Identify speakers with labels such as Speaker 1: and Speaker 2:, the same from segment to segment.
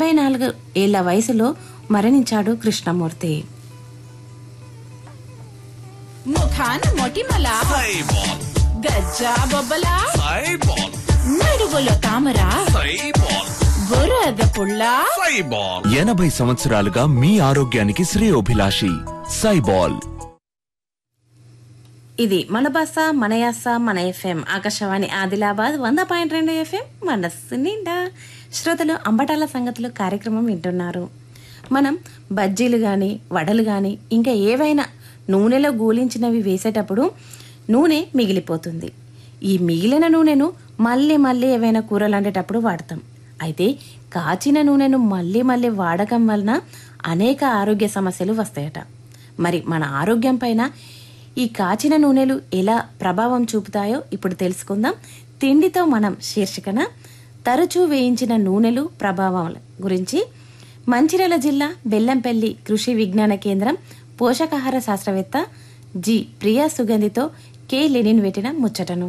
Speaker 1: తొంభై నాలుగు ఏళ్ల వయసులో మరణించాడు కృష్ణమూర్తి
Speaker 2: ముఖాన మొటిమల
Speaker 3: సైబాల్
Speaker 2: గజ్జా బొబ్బల
Speaker 3: సైబాల్
Speaker 2: నడువులో తామర
Speaker 3: సైబాల్
Speaker 2: బురద పుల్ల
Speaker 3: సైబాల్
Speaker 4: ఎనభై సంవత్సరాలుగా మీ ఆరోగ్యానికి శ్రేయోభిలాషి సైబాల్
Speaker 1: ఇది మన భాష మన యాస మన ఎఫ్ఎం ఆకాశవాణి ఆదిలాబాద్ వంద పాయింట్ రెండు ఎఫ్ఎం మనస్సు నిండా శ్రోతలు అంబటాల సంగతులు కార్యక్రమం వింటున్నారు మనం బజ్జీలు కానీ వడలు కానీ ఇంకా ఏవైనా నూనెలో గూలించినవి వేసేటప్పుడు నూనె మిగిలిపోతుంది ఈ మిగిలిన నూనెను మళ్ళీ మళ్ళీ ఏవైనా కూరలు వండేటప్పుడు వాడతాం అయితే కాచిన నూనెను మళ్ళీ మళ్ళీ వాడకం వలన అనేక ఆరోగ్య సమస్యలు వస్తాయట మరి మన ఆరోగ్యం పైన ఈ కాచిన నూనెలు ఎలా ప్రభావం చూపుతాయో ఇప్పుడు తెలుసుకుందాం తిండితో మనం శీర్షికన తరచూ వేయించిన నూనెలు ప్రభావం గురించి మంచిర్యాల జిల్లా బెల్లంపల్లి కృషి విజ్ఞాన కేంద్రం పోషకాహార శాస్త్రవేత్త జి ప్రియా సుగంధితో కె లెనిన్ పెట్టిన ముచ్చటను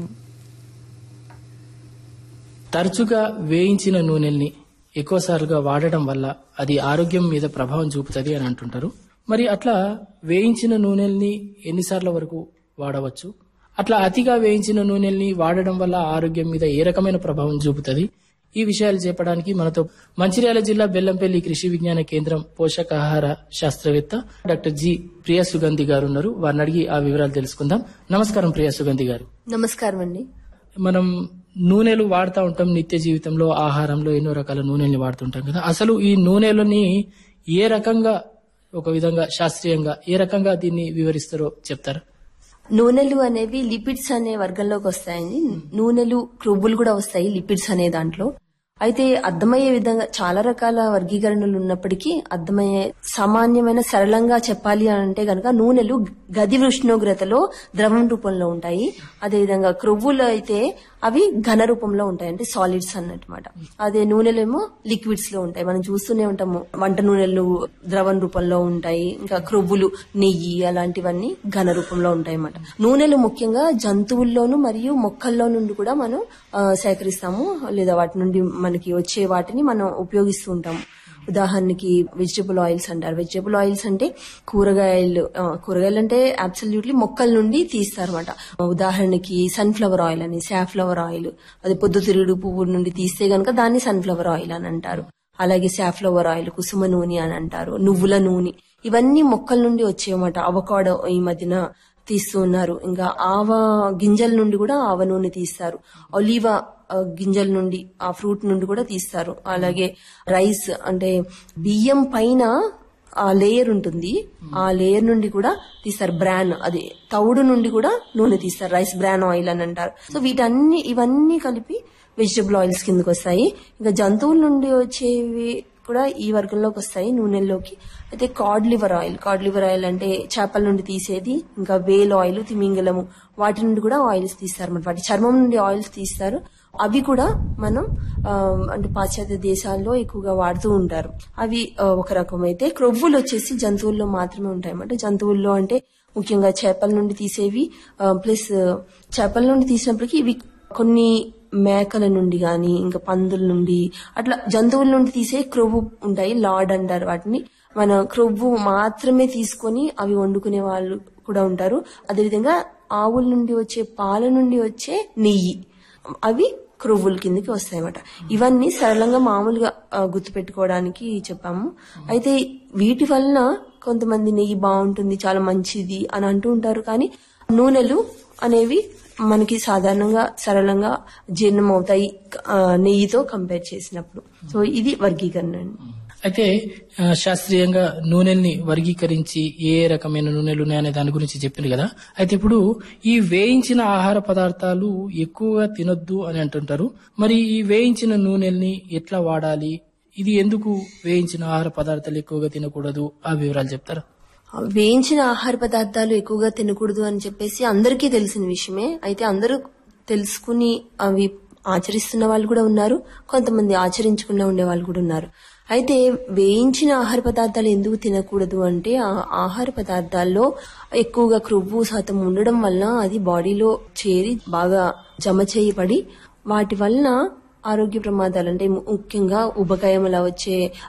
Speaker 5: తరచుగా వేయించిన నూనెల్ని ఎక్కువసార్లుగా వాడడం వల్ల అది ఆరోగ్యం మీద ప్రభావం చూపుతుంది అని అంటుంటారు మరి అట్లా వేయించిన నూనెల్ని ఎన్నిసార్ల వరకు వాడవచ్చు అట్లా అతిగా వేయించిన నూనెల్ని వాడడం వల్ల ఆరోగ్యం మీద ఏ రకమైన ప్రభావం చూపుతుంది ఈ విషయాలు చెప్పడానికి మనతో మంచిర్యాల జిల్లా బెల్లంపల్లి కృషి విజ్ఞాన కేంద్రం పోషకాహార శాస్త్రవేత్త డాక్టర్ జి ప్రియా సుగంధి గారు ఉన్నారు వారిని అడిగి ఆ వివరాలు తెలుసుకుందాం నమస్కారం ప్రియా సుగంధి గారు
Speaker 6: నమస్కారం అండి
Speaker 5: మనం నూనెలు వాడుతూ ఉంటాం నిత్య జీవితంలో ఆహారంలో ఎన్నో రకాల నూనెల్ని వాడుతుంటాం కదా అసలు ఈ నూనెలని ఏ రకంగా ఒక విధంగా శాస్త్రీయంగా ఏ రకంగా దీన్ని వివరిస్తారో చెప్తారా
Speaker 6: నూనెలు అనేవి లిపిడ్స్ అనే వర్గంలోకి వస్తాయండి నూనెలు క్రొవ్వులు కూడా వస్తాయి లిపిడ్స్ అనే దాంట్లో అయితే అర్థమయ్యే విధంగా చాలా రకాల వర్గీకరణలు ఉన్నప్పటికీ అర్థమయ్యే సామాన్యమైన సరళంగా చెప్పాలి అని అంటే గనక నూనెలు గది ఉష్ణోగ్రతలో ద్రవం రూపంలో ఉంటాయి అదేవిధంగా క్రొవ్వులు అయితే అవి ఘన రూపంలో ఉంటాయి అంటే సాలిడ్స్ అన్నమాట అదే నూనెలేమో లిక్విడ్స్ లో ఉంటాయి మనం చూస్తూనే ఉంటాము వంట నూనెలు ద్రవం రూపంలో ఉంటాయి ఇంకా క్రొవ్వులు నెయ్యి అలాంటివన్నీ ఘన రూపంలో ఉంటాయి అన్నమాట నూనెలు ముఖ్యంగా జంతువుల్లోనూ మరియు మొక్కల్లో నుండి కూడా మనం ఆ, సేకరిస్తాము లేదా వాటి నుండి మనకి వచ్చే వాటిని మనం ఉపయోగిస్తూ ఉంటాము ఉదాహరణకి వెజిటబుల్ ఆయిల్స్ అంటారు వెజిటబుల్ ఆయిల్స్ అంటే కూరగాయలు ఆ, కూరగాయలు అంటే అబ్సల్యూట్లీ మొక్కల నుండి తీస్తారన్నమాట ఉదాహరణకి సన్ఫ్లవర్ ఆయిల్ అని సాఫ్లవర్ ఆయిల్ అది పొద్దుతిరుగుడు పువ్వు నుండి తీస్తే గనక దాన్ని సన్ఫ్లవర్ ఆయిల్ అని అంటారు అలాగే సాఫ్లవర్ ఆయిల్ కుసుమ నూనె అని అంటారు నువ్వుల నూనె ఇవన్నీ మొక్కల నుండి వచ్చేయమాట అవకాడో ఈ మధ్యన తీస్తూ ఉన్నారు ఇంకా ఆవ గింజల నుండి కూడా ఆవ నూనె తీస్తారు ఒలీవా ఆ, గింజల నుండి ఆ ఫ్రూట్ నుండి కూడా తీస్తారు అలాగే రైస్ అంటే బియ్యం పైన ఆ లేయర్ ఉంటుంది ఆ లేయర్ నుండి కూడా తీస్తారు బ్రాన్ అది తౌడు నుండి కూడా నూనె తీస్తారు రైస్ బ్రాన్ ఆయిల్ అని అంటారు సో వీటన్ని ఇవన్నీ కలిపి వెజిటబుల్ ఆయిల్స్ కిందకి వస్తాయి ఇంకా జంతువుల నుండి వచ్చేవి కూడా ఈ వర్గంలోకి వస్తాయి నూనెల్లోకి అయితే cod liver oil cod liver oil అంటే చేపల నుండి తీసేది ఇంకా వేల్ ఆయిల్ తిమింగలము వాటి నుండి కూడా ఆయిల్స్ తీస్తారు అన్నమాట వాటి చర్మం నుండి ఆయిల్స్ తీస్తారు అవి కూడా మనం ఆ, అంటే పాశ్చాత్య దేశాల్లో ఎక్కువగా వాడుతూ ఉంటారు అవి ఆ, ఒక రకం అయితే క్రొవ్వులు వచ్చేసి జంతువుల్లో మాత్రమే ఉంటాయి అన్నమాట జంతువుల్లో అంటే ముఖ్యంగా చేపల నుండి తీసేవి ప్లస్ చేపల నుండి తీసినప్పటికీ ఇవి కొన్ని మేకల నుండి గాని ఇంకా పందుల నుండి అట్లా జంతువుల నుండి తీసే క్రొవ్వు ఉంటాయి లార్డ్ అంటారు వాటిని మన క్రొవ్వు మాత్రమే తీసుకొని అవి వండుకునే వాళ్ళు కూడా ఉంటారు అదేవిధంగా ఆవుల నుండి వచ్చే పాల నుండి వచ్చే నెయ్యి అవి క్రొవ్వుల కిందకి వస్తాయన్నమాట ఇవన్నీ సరళంగా మామూలుగా ఆ, గుర్తుపెట్టుకోవడానికి చెప్పాము అయితే వీటి వలన కొంతమంది నెయ్యి బాగుంటుంది చాలా మంచిది అని అంటూ ఉంటారు కానీ నూనెలు అనేవి మనకి సాధారణంగా సరళంగా జీర్ణం అవుతాయి ఆ, నెయ్యితో కంపేర్ చేసినప్పుడు సో ఇది వర్గీకరణ అండి
Speaker 5: అయితే ఆ, శాస్త్రీయంగా నూనెల్ని వర్గీకరించి ఏ రకమైన నూనెలు ఉన్నాయనే దాని గురించి చెప్పింది కదా అయితే ఇప్పుడు ఈ వేయించిన ఆహార పదార్థాలు ఎక్కువగా తినొద్దు అని అంటుంటారు మరి ఈ వేయించిన నూనెల్ని ఎట్లా వాడాలి ఇది ఎందుకు వేయించిన ఆహార పదార్థాలు ఎక్కువగా తినకూడదు ఆ వివరాలు చెప్తారా
Speaker 6: వేయించిన ఆహార పదార్థాలు ఎక్కువగా తినకూడదు అని చెప్పేసి అందరికీ తెలిసిన విషయమే అయితే అందరూ తెలుసుకుని అవి ఆచరిస్తున్న వాళ్ళు కూడా ఉన్నారు కొంతమంది ఆచరించకుండా ఉండే వాళ్ళు కూడా ఉన్నారు అయితే వేయించిన ఆహార పదార్థాలు ఎందుకు తినకూడదు అంటే ఆ ఆహార పదార్థాల్లో ఎక్కువగా క్రొవ్వు శాతం ఉండడం వల్ల అది బాడీలో చేరి బాగా జమ చేయబడి వాటి వలన ఆరోగ్య ప్రమాదాలు అంటే ముఖ్యంగా ఉబకాయం అలా వచ్చే